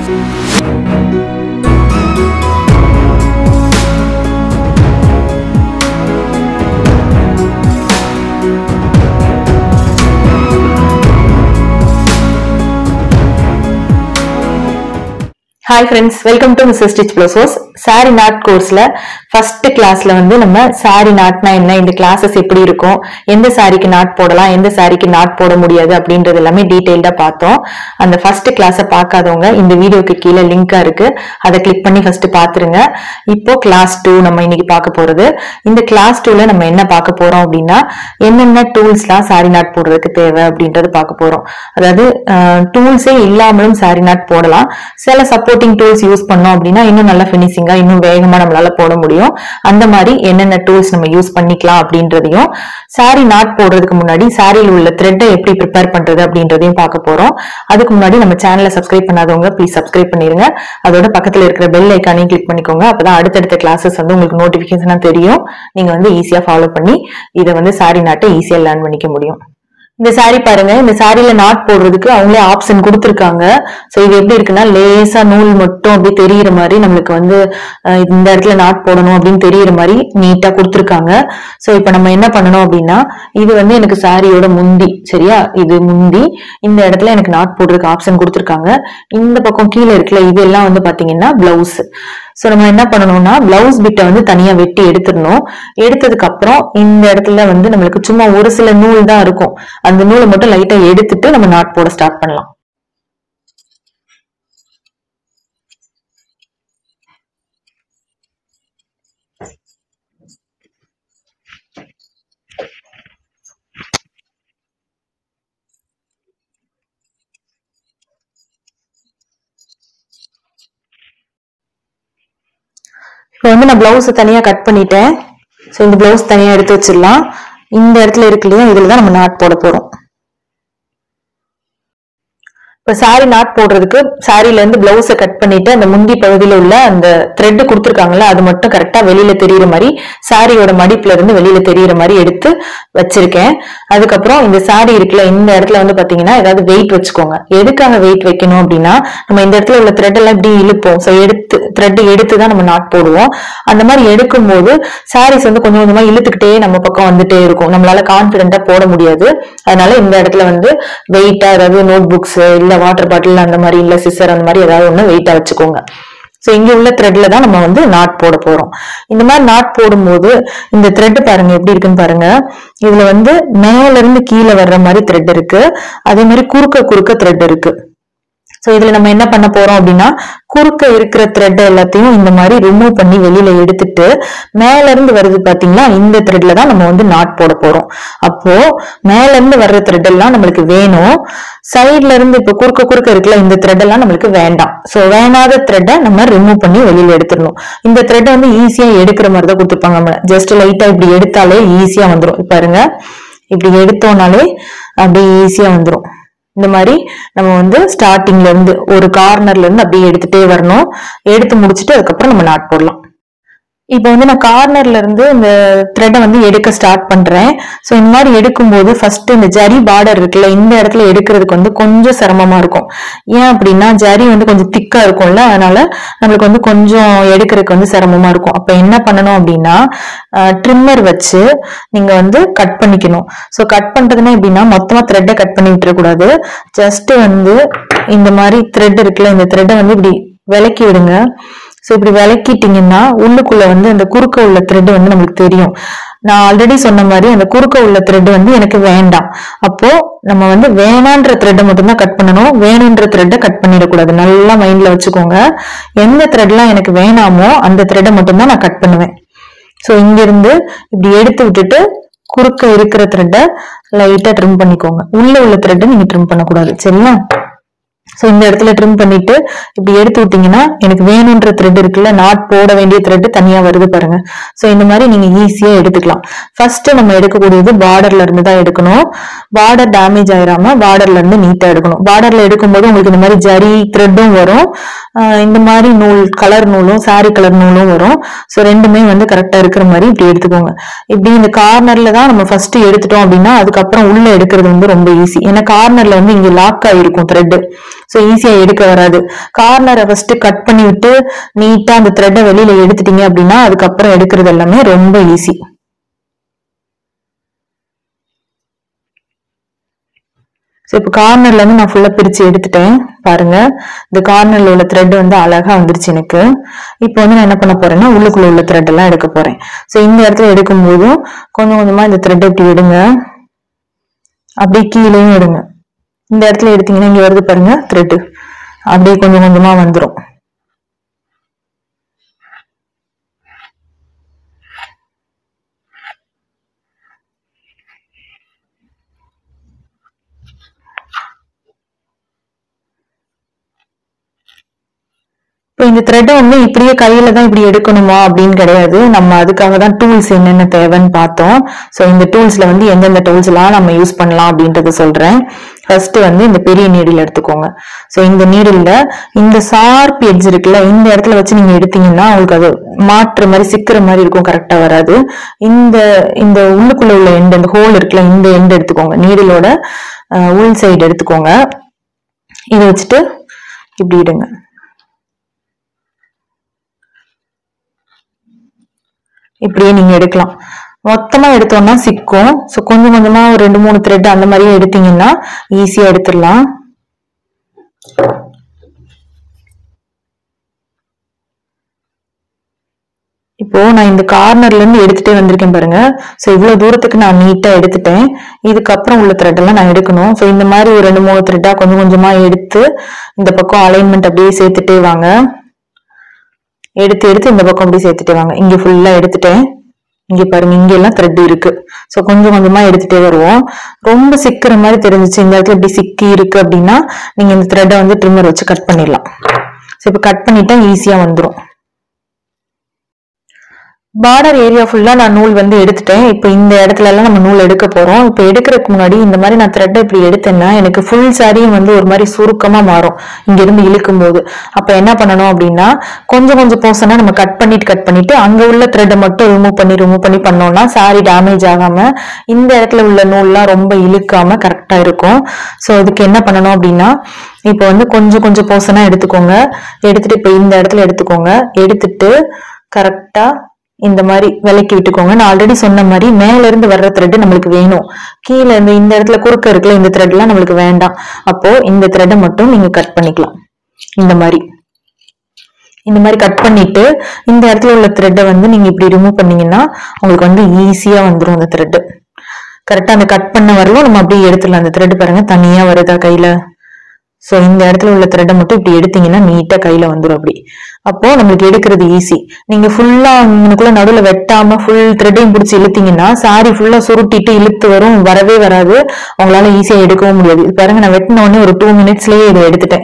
hi friends welcome to mister stitch ப்ளோசோஸ் sorry not கோர்ஸ்ல first கிளாஸ்ல வந்து நம்ம சாரி நாட்னா என்ன இந்த கிளாஸஸ் எப்படி இருக்கும் எந்த சாரிக்கு நாட் போடலாம் எந்த சாரிக்கு நாட் போட முடியாது அப்படின்றது எல்லாமே டீடைல்டா பார்த்தோம் அந்த ஃபர்ஸ்ட் கிளாஸை பார்க்காதவங்க இந்த வீடியோக்கு கீழே லிங்கா இருக்கு அதை கிளிக் பண்ணி ஃபர்ஸ்ட் பாத்துருங்க இப்போ கிளாஸ் டூ நம்ம இன்னைக்கு பார்க்க போறது இந்த கிளாஸ் டூல நம்ம என்ன பார்க்க போறோம் அப்படின்னா என்னென்ன டூல்ஸ்லாம் சாரி நாட் போடுறதுக்கு தேவை அப்படின்றது பார்க்க போறோம் அதாவது டூல்ஸே இல்லாமலும் சாரி நாட் போடலாம் சில சப்போர்ட்டிங் டூல்ஸ் யூஸ் பண்ணோம் அப்படின்னா இன்னும் நல்லா ஃபினிஷிங்கா இன்னும் வேகமா நம்மளால போட முடியும் அந்த மாதிரி என்னென்ன டூல்ஸ் நம்ம யூஸ் பண்ணிக்கலாம் அப்படின்றதையும் சாரி நாட் போடுறதுக்கு முன்னாடி சாரியில் உள்ள த்ரெட்டை எப்படி ப்ரிப்பேர் பண்றது அப்படின்றதையும் பார்க்க போறோம் அதுக்கு முன்னாடி நம்ம சேனலை சப்ஸ்கிரைப் பண்ணாதவங்க ப்ளீஸ் சப்ஸ்கிரைப் பண்ணிருங்க அதோட பக்கத்துல இருக்கிற பெல் ஐக்கானையும் கிளிக் பண்ணிக்கோங்க அப்பதான் அடுத்தடுத்த கிளாஸஸ் வந்து உங்களுக்கு நோட்டிபிகேஷனா தெரியும் நீங்க வந்து ஈஸியா ஃபாலோ பண்ணி இதை வந்து சாரி நாட்டை ஈஸியா லேர்ன் பண்ணிக்க முடியும் இந்த saree பாருங்க இந்த சாரியில நாட் போடுறதுக்கு அவங்களே ஆப்ஷன் கொடுத்துருக்காங்க ஸோ இது எப்படி இருக்குன்னா லேசா நூல் மட்டும் அப்படி தெரியிற மாதிரி நம்மளுக்கு வந்து அஹ், இந்த இடத்துல நாட் போடணும் அப்படின்னு தெரியிற மாதிரி நீட்டா கொடுத்துருக்காங்க ஸோ இப்போ நம்ம என்ன பண்ணணும் அப்படின்னா இது வந்து எனக்கு சாரியோட முந்தி சரியா இது முந்தி இந்த இடத்துல எனக்கு நாட் போடுறதுக்கு ஆப்ஷன் கொடுத்துருக்காங்க இந்த பக்கம் கீழே இருக்குல்ல இது எல்லாம் வந்து பாத்தீங்கன்னா பிளவுஸ் ஸோ நம்ம என்ன பண்ணணும்னா பிளவுஸ் பிட்டை வந்து தனியா வெட்டி எடுத்துடணும் எடுத்ததுக்கு அப்புறம் இந்த இடத்துல வந்து நம்மளுக்கு சும்மா ஒரு சில நூல் தான் இருக்கும் அந்த நூலை மட்டும் லைட்டா எடுத்துட்டு நம்ம நாட் போட ஸ்டார்ட் பண்ணலாம் இப்போ வந்து நான் பிளவுஸ் தனியா கட் பண்ணிட்டேன் ஸோ இந்த பிளவுஸ் தனியா எடுத்து வச்சிடலாம் இந்த இடத்துல இருக்கு இல்லையா இதுல தான் நம்ம நாட் போட போறோம் இப்போ சாரி நாட் போடுறதுக்கு சாரில இருந்து பிளவுஸை கட் பண்ணிட்டு அந்த முந்தி பகுதியில உள்ள அந்த த்ரெட் கொடுத்துருக்காங்கல்ல அது மட்டும் கரெக்டா வெளியில தெரியுற மாதிரி சாரியோட மடிப்புல இருந்து வெளியில தெரியுற மாதிரி எடுத்து வச்சிருக்கேன் அதுக்கப்புறம் இந்த சாரி இருக்குல்ல இந்த இடத்துல வந்து பாத்தீங்கன்னா ஏதாவது வெயிட் வச்சுக்கோங்க எதுக்காக வெயிட் வைக்கணும் அப்படின்னா நம்ம இந்த இடத்துல உள்ள த்ரெட் எல்லாம் இப்படி இழுப்போம் ஸோ எடுத்து த்ரெட் எடுத்து தான் நம்ம நாட் போடுவோம் அந்த மாதிரி எடுக்கும்போது சாரீஸ் வந்து கொஞ்சம் கொஞ்சமா இழுத்துக்கிட்டே நம்ம பக்கம் வந்துட்டே இருக்கும் நம்மளால கான்பிடென்ட்டா போட முடியாது அதனால இந்த இடத்துல வந்து வெயிட்டா ஏதாவது நோட் புக்ஸ் இல்ல வாட்டர் பாட்டில் அந்த மாதிரி இல்ல சிசர் அந்த மாதிரி ஏதாவது ஒண்ணு வெயிட்டா வச்சுக்கோங்க ஸோ இங்க உள்ள த்ரெட்ல தான் நம்ம வந்து நாட் போட போறோம் இந்த மாதிரி நாட் போடும்போது இந்த த்ரெட் பாருங்க எப்படி இருக்குன்னு பாருங்க இதுல வந்து மேல இருந்து கீழே வர்ற மாதிரி த்ரெட் இருக்கு அதே மாதிரி குறுக்க குறுக்க த்ரெட் இருக்கு ஸோ இதுல நம்ம என்ன பண்ண போறோம் அப்படின்னா குறுக்க இருக்கிற த்ரெட் எல்லாத்தையும் இந்த மாதிரி ரிமூவ் பண்ணி வெளியில எடுத்துட்டு மேல இருந்து வருது பாத்தீங்களா இந்த த்ரெட்ல தான் நம்ம வந்து நாட் போட போறோம் அப்போ மேல இருந்து வர்ற த்ரெட் எல்லாம் நம்மளுக்கு வேணும் சைட்ல இருந்து இப்ப குறுக்க குறுக்க இருக்குல்ல இந்த த்ரெட் எல்லாம் நம்மளுக்கு வேண்டாம் ஸோ வேணாத த்ரெட்டை நம்ம ரிமூவ் பண்ணி வெளியில எடுத்துடணும் இந்த த்ரெட்டை வந்து ஈஸியா எடுக்கிற மாதிரி தான் கொடுத்துருப்பாங்க நம்ம ஜஸ்ட் லைட்டா இப்படி எடுத்தாலே ஈஸியா வந்துடும் பாருங்க இப்படி எடுத்தோம்னாலே அப்படி ஈஸியா வந்துடும் இந்த மாதிரி நம்ம வந்து ஸ்டார்டிங்ல இருந்து ஒரு கார்னர்ல இருந்து அப்படியே எடுத்துட்டே வரணும் எடுத்து முடிச்சுட்டு அதுக்கப்புறம் நம்ம நாட் போடலாம் இப்போ வந்து நான் கார்னர்ல இருந்து இந்த த்ரெட்டை வந்து எடுக்க ஸ்டார்ட் பண்றேன் ஸோ இந்த மாதிரி எடுக்கும்போது ஃபர்ஸ்ட் இந்த ஜரி பார்டர் இருக்குல்ல இந்த இடத்துல எடுக்கிறதுக்கு வந்து கொஞ்சம் சிரமமா இருக்கும் ஏன் அப்படின்னா ஜரி வந்து கொஞ்சம் திக்கா இருக்கும்ல அதனால நம்மளுக்கு வந்து கொஞ்சம் எடுக்கிறதுக்கு வந்து சிரமமா இருக்கும் அப்ப என்ன பண்ணணும் அப்படின்னா ட்ரிம்மர் வச்சு நீங்க வந்து கட் பண்ணிக்கணும் ஸோ கட் பண்றதுன்னா எப்படின்னா மொத்தமா த்ரெட்டை கட் பண்ணி விட்டுறக்கூடாது ஜஸ்ட் வந்து இந்த மாதிரி த்ரெட் இருக்குல்ல இந்த த்ரெட்டை வந்து இப்படி விலக்கி விடுங்க ஸோ இப்படி விளக்கிட்டீங்கன்னா உள்ளுக்குள்ள வந்து அந்த குறுக்க உள்ள த்ரெட் வந்து நம்மளுக்கு தெரியும் நான் ஆல்ரெடி சொன்ன மாதிரி அந்த குறுக்க உள்ள த்ரெட் வந்து எனக்கு வேண்டாம் அப்போ நம்ம வந்து வேணான்ற த்ரெட்டை மட்டும்தான் கட் பண்ணணும் வேணுன்ற த்ரெட்டை கட் பண்ணிடக்கூடாது நல்லா மைண்ட்ல வச்சுக்கோங்க எந்த த்ரெட்லாம் எனக்கு வேணாமோ அந்த த்ரெட்டை மட்டும்தான் நான் கட் பண்ணுவேன் ஸோ இங்கிருந்து இப்படி எடுத்து விட்டுட்டு குறுக்க இருக்கிற த்ரெட்டை லைட்டா ட்ரிம் பண்ணிக்கோங்க உள்ள உள்ள த்ரெட்டை நீங்க ட்ரிம் பண்ணக்கூடாது சரியா ஸோ இந்த இடத்துல ட்ரிம் பண்ணிட்டு இப்படி எடுத்து விட்டீங்கன்னா எனக்கு வேணுன்ற த்ரெட் இருக்குல்ல நாட் போட வேண்டிய த்ரெட் தனியா வருது பாருங்க ஸோ இந்த மாதிரி நீங்க ஈஸியா எடுத்துக்கலாம் ஃபர்ஸ்ட் நம்ம எடுக்கக்கூடியது பார்டர்ல இருந்து தான் எடுக்கணும் பார்டர் டேமேஜ் ஆயிராம பார்டர்ல இருந்து நீட்டா எடுக்கணும் பார்டர்ல எடுக்கும்போது உங்களுக்கு இந்த மாதிரி ஜரி த்ரெட்டும் வரும் ஆஹ் இந்த மாதிரி நூல் கலர் நூலும் சாரி கலர் நூலும் வரும் ஸோ ரெண்டுமே வந்து கரெக்டா இருக்கிற மாதிரி இப்படி எடுத்துக்கோங்க இப்படி இந்த கார்னர்ல தான் நம்ம ஃபர்ஸ்ட் எடுத்துட்டோம் அப்படின்னா அதுக்கப்புறம் உள்ள எடுக்கிறது வந்து ரொம்ப ஈஸி ஏன்னா கார்னர்ல வந்து இங்க லாக் ஆயிருக்கும் த்ரெட் ஸோ ஈஸியா எடுக்க வராது கார்னரை ஃபர்ஸ்ட் கட் பண்ணி விட்டு நீட்டா அந்த த்ரெட்டை வெளியில எடுத்துட்டீங்க அப்படின்னா அதுக்கப்புறம் எடுக்கிறது எல்லாமே ரொம்ப ஈஸி ஸோ இப்போ கார்னர்ல இருந்து நான் ஃபுல்லா பிரிச்சு எடுத்துட்டேன் பாருங்க இந்த கார்னர்ல உள்ள த்ரெட் வந்து அழகா வந்துருச்சு எனக்கு இப்போ வந்து நான் என்ன பண்ண போறேன்னா உள்ளுக்குள்ள உள்ள த்ரெட் எல்லாம் எடுக்க போறேன் ஸோ இந்த இடத்துல எடுக்கும் போதும் கொஞ்சம் கொஞ்சமா இந்த த்ரெட் இப்படி எடுங்க அப்படியே கீழேயும் எடுங்க இந்த இடத்துல எடுத்தீங்கன்னா இங்க வருது பாருங்க த்ரெட் அப்படியே கொஞ்சம் கொஞ்சமா வந்துரும் இப்போ இந்த த்ரெட்டை வந்து இப்படியே கையில தான் இப்படி எடுக்கணுமா அப்படின்னு கிடையாது நம்ம அதுக்காக தான் டூல்ஸ் என்னென்ன தேவைன்னு பார்த்தோம் ஸோ இந்த டூல்ஸ்ல வந்து எந்தெந்த டூல்ஸ் எல்லாம் நம்ம யூஸ் பண்ணலாம் அப்படின்றத சொல்றேன் ஃபர்ஸ்ட் வந்து இந்த பெரிய நீடில் எடுத்துக்கோங்க ஸோ இந்த நீடில்ல இந்த ஷார்ப் எட்ஜ் இருக்குல்ல இந்த இடத்துல வச்சு நீங்க எடுத்தீங்கன்னா உங்களுக்கு அது மாற்றுற மாதிரி சிக்கிற மாதிரி இருக்கும் கரெக்டா வராது இந்த இந்த உள்ளுக்குள்ள உள்ள எண்ட் அந்த ஹோல் இருக்குல்ல இந்த எண்ட் எடுத்துக்கோங்க நீடிலோட உள் சைடு எடுத்துக்கோங்க இதை வச்சுட்டு இப்படி இடுங்க இப்படியே நீங்க எடுக்கலாம் மொத்தமா எடுத்தோம்னா சிக்கும் ஸோ கொஞ்சம் கொஞ்சமா ஒரு ரெண்டு மூணு த்ரெட் அந்த மாதிரியே எடுத்தீங்கன்னா ஈஸியா எடுத்துடலாம் இப்போ நான் இந்த கார்னர்ல இருந்து எடுத்துட்டே வந்திருக்கேன் பாருங்க ஸோ இவ்வளவு தூரத்துக்கு நான் நீட்டா எடுத்துட்டேன் இதுக்கப்புறம் உள்ள த்ரெட் எல்லாம் நான் எடுக்கணும் ஸோ இந்த மாதிரி ஒரு ரெண்டு மூணு த்ரெட்டா கொஞ்சம் கொஞ்சமா எடுத்து இந்த பக்கம் அலைன்மெண்ட் அப்படியே சேர்த்துட்டே வாங்க எடுத்து எடுத்து இந்த பக்கம் அப்படி சேர்த்துட்டே வாங்க இங்க ஃபுல்லா எடுத்துட்டேன் இங்க பாருங்க இங்க எல்லாம் த்ரெட் இருக்கு ஸோ கொஞ்சம் கொஞ்சமா எடுத்துட்டே வருவோம் ரொம்ப சிக்கிற மாதிரி தெரிஞ்சிச்சு இந்த இடத்துல இப்படி சிக்கி இருக்கு அப்படின்னா நீங்க இந்த த்ரெட்டை வந்து ட்ரிம்மர் வச்சு கட் பண்ணிடலாம் ஸோ இப்போ கட் பண்ணிட்டா ஈஸியா வந்துடும் பார்டர் ஏரியா ஃபுல்லா நான் நூல் வந்து எடுத்துட்டேன் இப்போ இந்த இடத்துல எல்லாம் நம்ம நூல் எடுக்க போறோம் இப்போ எடுக்கிறதுக்கு முன்னாடி இந்த மாதிரி நான் த்ரெட்டை இப்படி எடுத்தேன்னா எனக்கு ஃபுல் சாரியும் வந்து ஒரு மாதிரி சுருக்கமா மாறும் இங்க இருந்து இழுக்கும் போது அப்ப என்ன பண்ணணும் அப்படின்னா கொஞ்சம் கொஞ்சம் போர்ஷனா நம்ம கட் பண்ணிட்டு கட் பண்ணிட்டு அங்க உள்ள த்ரெட்டை மட்டும் ரிமூவ் பண்ணி ரிமூவ் பண்ணி பண்ணோம்னா சாரி டேமேஜ் ஆகாம இந்த இடத்துல உள்ள நூல்லாம் ரொம்ப இழுக்காம கரெக்டா இருக்கும் ஸோ இதுக்கு என்ன பண்ணணும் அப்படின்னா இப்போ வந்து கொஞ்சம் கொஞ்சம் போர்ஷனா எடுத்துக்கோங்க எடுத்துட்டு இப்போ இந்த இடத்துல எடுத்துக்கோங்க எடுத்துட்டு கரெக்டா இந்த மாதிரி விலக்கி விட்டுக்கோங்க நான் ஆல்ரெடி சொன்ன மாதிரி மேல இருந்து வர்ற த்ரெட் நம்மளுக்கு வேணும் கீழே இருந்து இந்த இடத்துல குறுக்க இருக்குல்ல இந்த த்ரெட் எல்லாம் நம்மளுக்கு வேண்டாம் அப்போ இந்த த்ரெட்டை மட்டும் நீங்க கட் பண்ணிக்கலாம் இந்த மாதிரி இந்த மாதிரி கட் பண்ணிட்டு இந்த இடத்துல உள்ள த்ரெட்டை வந்து நீங்க இப்படி ரிமூவ் பண்ணீங்கன்னா உங்களுக்கு வந்து ஈஸியா வந்துரும் அந்த த்ரெட் கரெக்டா அந்த கட் பண்ண வரலும் நம்ம அப்படியே எடுத்துடலாம் அந்த த்ரெட் பாருங்க தனியா வருதா கையில சோ இந்த இடத்துல உள்ள த்ரெட்டை மட்டும் இப்படி எடுத்தீங்கன்னா நீட்டா கையில வந்துரும் அப்படி அப்போ நம்மளுக்கு எடுக்கிறது ஈஸி நீங்க ஃபுல்லா உங்களுக்குள்ள நடுவுல வெட்டாம ஃபுல் த்ரெட்டையும் பிடிச்சி இழுத்தீங்கன்னா சாரி ஃபுல்லா சுருட்டிட்டு இழுத்து வரும் வரவே வராது உங்களால ஈஸியா எடுக்கவும் முடியாது இது பாருங்க நான் வெட்டின உடனே ஒரு டூ மினிட்ஸ்லயே இதை எடுத்துட்டேன்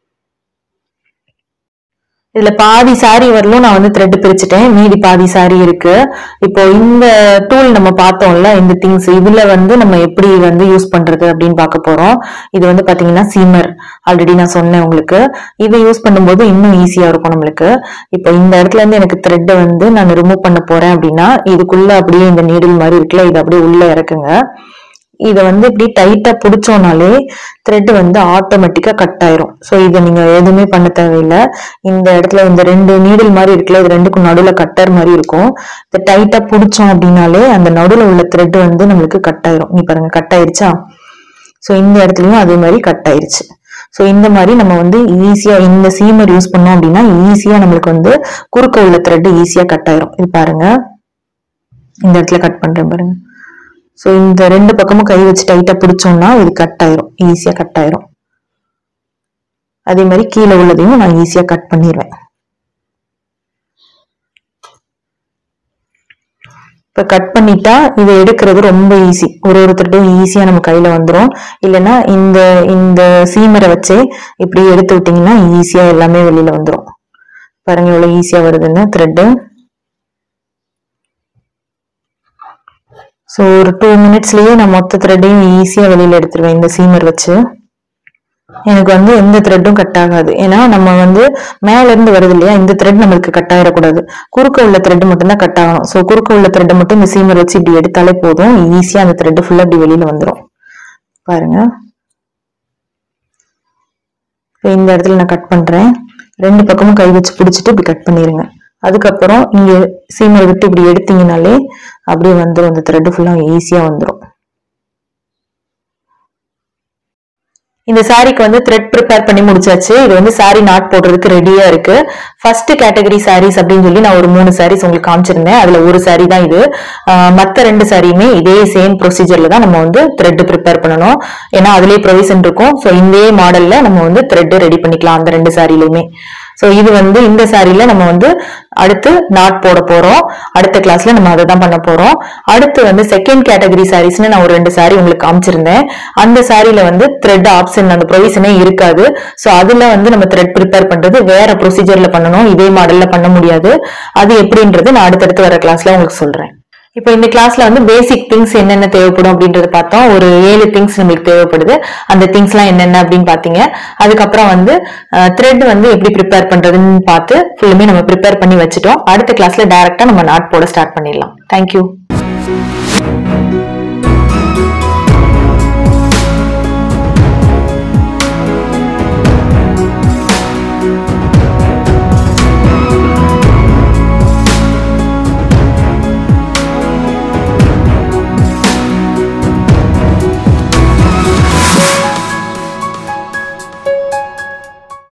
இதுல பாதி சாரி வரலும் நான் வந்து த்ரெட் பிரிச்சுட்டேன் மீதி பாதி சாரி இருக்கு இப்போ இந்த டூல் நம்ம பார்த்தோம்ல இந்த திங்ஸ் இதுல வந்து நம்ம எப்படி வந்து யூஸ் பண்றது அப்படின்னு பார்க்க போறோம் இது வந்து பாத்தீங்கன்னா சீமர் ஆல்ரெடி நான் சொன்னேன் உங்களுக்கு இதை யூஸ் பண்ணும்போது இன்னும் ஈஸியா இருக்கும் நம்மளுக்கு இப்போ இந்த இடத்துல இருந்து எனக்கு த்ரெட்டை வந்து நான் ரிமூவ் பண்ண போறேன் அப்படின்னா இதுக்குள்ள அப்படியே இந்த நீடில் மாதிரி இருக்குல்ல இதை அப்படியே உள்ள இறக்குங்க இதை வந்து இப்படி டைட்டா பிடிச்சோம்னாலே த்ரெட் வந்து ஆட்டோமேட்டிக்கா கட் ஆயிரும் ஸோ இதை நீங்க எதுவுமே பண்ண தேவையில்லை இந்த இடத்துல இந்த ரெண்டு நீடில் மாதிரி இருக்குல்ல இது ரெண்டுக்கும் நடுவுல கட்டர் மாதிரி இருக்கும் இதை டைட்டா பிடிச்சோம் அப்படின்னாலே அந்த நடுவுல உள்ள த்ரெட் வந்து நம்மளுக்கு கட் ஆயிரும் நீ பாருங்க கட் ஆயிருச்சா ஸோ இந்த இடத்துலயும் அதே மாதிரி கட் ஆயிருச்சு ஸோ இந்த மாதிரி நம்ம வந்து ஈஸியா இந்த சீமர் யூஸ் பண்ணோம் அப்படின்னா ஈஸியா நம்மளுக்கு வந்து குறுக்க உள்ள த்ரெட் ஈஸியா கட் ஆயிரும் இது பாருங்க இந்த இடத்துல கட் பண்றேன் பாருங்க ஸோ இந்த ரெண்டு பக்கமும் கை வச்சு டைட்டா பிடிச்சோம்னா இது கட் ஆயிரும் ஈஸியா கட் ஆயிரும் அதே மாதிரி கீழே உள்ளதையும் நான் ஈஸியா கட் பண்ணிடுவேன் இப்ப கட் பண்ணிட்டா இதை எடுக்கிறது ரொம்ப ஈஸி ஒரு ஒரு த்ரெட்டும் ஈஸியா நம்ம கையில வந்துரும் இல்லைன்னா இந்த இந்த சீமரை வச்சே இப்படி எடுத்து விட்டீங்கன்னா ஈஸியா எல்லாமே வெளியில வந்துரும் பாருங்க எவ்வளவு ஈஸியா வருதுன்னு த்ரெட்டு ஸோ ஒரு டூ மினிட்ஸ்லயே நான் மொத்த த்ரெட்டையும் ஈஸியா வெளியில எடுத்துருவேன் இந்த சீமர் வச்சு எனக்கு வந்து எந்த த்ரெட்டும் கட் ஆகாது ஏன்னா நம்ம வந்து மேல இருந்து வருது இல்லையா இந்த த்ரெட் நம்மளுக்கு கட் ஆயிடக்கூடாது குறுக்க உள்ள த்ரெட் மட்டும் தான் கட் ஆகணும் ஸோ குறுக்க உள்ள த்ரெட்டை மட்டும் இந்த சீமர் வச்சு இப்படி எடுத்தாலே போதும் ஈஸியா அந்த த்ரெட் ஃபுல்லா இப்படி வெளியில வந்துடும் பாருங்க இப்போ இந்த இடத்துல நான் கட் பண்றேன் ரெண்டு பக்கமும் கை வச்சு பிடிச்சிட்டு இப்படி கட் பண்ணிருங்க அதுக்கப்புறம் இங்க சீமை விட்டு இப்படி எடுத்தீங்கனாலே அப்படியே வந்துடும் அந்த த்ரெட் ஃபுல்லா ஈஸியா வந்துடும் இந்த சாரிக்கு வந்து த்ரெட் ப்ரிப்பேர் பண்ணி முடிச்சாச்சு இது வந்து சாரி நாட் போடுறதுக்கு ரெடியா இருக்கு ஃபர்ஸ்ட் கேட்டகரி சாரீஸ் அப்படின்னு சொல்லி நான் ஒரு மூணு சாரீஸ் உங்களுக்கு காமிச்சிருந்தேன் அதுல ஒரு சாரி தான் இது ஆஹ் மத்த ரெண்டு சாரியுமே இதே சேம் ப்ரொசீஜர்ல தான் நம்ம வந்து த்ரெட் ப்ரிப்பேர் பண்ணணும் ஏன்னா அதுலயே ப்ரொவிஷன் இருக்கும் ஸோ இதே மாடல்ல நம்ம வந்து த்ரெட் ரெடி பண்ணிக்கலாம் அந்த ரெண்டு சாரிலையுமே ஸோ இது வந்து இந்த சாரியில நம்ம வந்து அடுத்து நாட் போட போறோம் அடுத்த கிளாஸ்ல நம்ம அதை தான் பண்ண போறோம் அடுத்து வந்து செகண்ட் கேட்டகரி சாரீஸ்னு நான் ஒரு ரெண்டு சாரி உங்களுக்கு காமிச்சிருந்தேன் அந்த சாரியில வந்து த்ரெட் ஆப்ஷன் அந்த ப்ரொவிஷனே இருக்காது ஸோ அதுல வந்து நம்ம த்ரெட் ப்ரிப்பேர் பண்றது வேற ப்ரொசீஜர்ல பண்ணணும் இதே மாடல்ல பண்ண முடியாது அது எப்படின்றது நான் அடுத்தடுத்து வர கிளாஸ்ல உங்களுக்கு சொல்றேன் இப்போ இந்த கிளாஸ்ல வந்து பேசிக் திங்ஸ் என்னென்ன தேவைப்படும் அப்படின்றத பார்த்தோம் ஒரு ஏழு திங்ஸ் நம்மளுக்கு தேவைப்படுது அந்த திங்ஸ்லாம் என்னென்ன அப்படின்னு பார்த்தீங்க அதுக்கப்புறம் வந்து த்ரெட் வந்து எப்படி ப்ரிப்பேர் பண்றதுன்னு பார்த்து ஃபுல்லுமே நம்ம ப்ரிப்பேர் பண்ணி வச்சுட்டோம் அடுத்த கிளாஸ்ல டைரக்டா நம்ம நாட் போட ஸ்டார்ட் பண்ணிடலாம் தேங்க்யூ